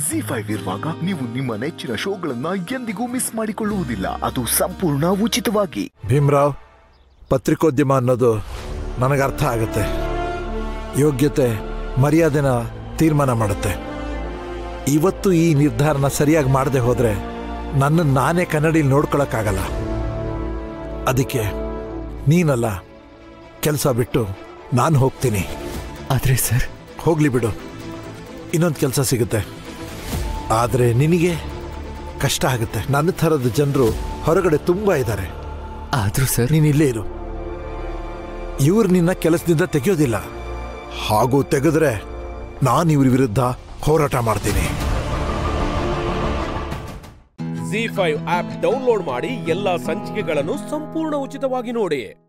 G five ಇರುವಾಗ ನೀವು ನಿಮ್ಮ ನೆಚ್ಚಿನ ಶೋಗಳನ್ನ ಎಂದಿಗೂ ಮಿಸ್ ಮಾಡಿಕೊಳ್ಳುವುದಿಲ್ಲ ಅದು ಸಂಪೂರ್ಣ ಉಚಿತವಾಗಿ ಭೀಮ್ರಾವ್ ಪತ್ರಿಕೋದ್ಯಮ ಅನ್ನೋದು ನನಗೆ ಅರ್ಥ ಆಗುತ್ತೆ ಯೋಗ್ಯತೆ ಮರ್ಯಾದೆನ ತೀರ್ಮಾನ ಮಾಡುತ್ತೆ ಇವತ್ತು ಈ ನಿರ್ಧಾರನ ಸರಿಯಾಗಿ ಮಾಡದೆ ಹೋದ್ರೆ ನನ್ನ ನಾನೇ ಕನ್ನಡಿಲಿ ನೋಡ್ಕೊಳಕ್ಕಾಗಲ್ಲ ಅದಕ್ಕೆ ನೀನಲ್ಲ ಕೆಲಸ ಬಿಟ್ಟು ನಾನು ಹೋಗ್ತೀನಿ ಆದ್ರೆ ಸರ್ ಹೋಗ್ಲಿ ಬಿಡು ಇನ್ನೊಂದು ಕೆಲಸ ಸಿಗುತ್ತೆ ಆದರೆ ನಿನಗೆ ಕಷ್ಟ ಆಗುತ್ತೆ ನನ್ನ ಥರದ ಜನರು ಹೊರಗಡೆ ತುಂಬ ಇದ್ದಾರೆ ಆದ್ರೂ ಸರ್ ನೀನು ಇಲ್ಲೇ ಇರು ಇವ್ರು ನಿನ್ನ ಕೆಲಸದಿಂದ ತೆಗೆಯೋದಿಲ್ಲ ಹಾಗೂ ತೆಗೆದ್ರೆ ನಾನು ಇವ್ರ ವಿರುದ್ಧ ಹೋರಾಟ ಮಾಡ್ತೀನಿ ಜಿ ಫೈವ್ ಆಪ್ ಡೌನ್ಲೋಡ್ ಮಾಡಿ ಎಲ್ಲಾ ಸಂಚಿಕೆಗಳನ್ನು ಸಂಪೂರ್ಣ ಉಚಿತವಾಗಿ ನೋಡಿ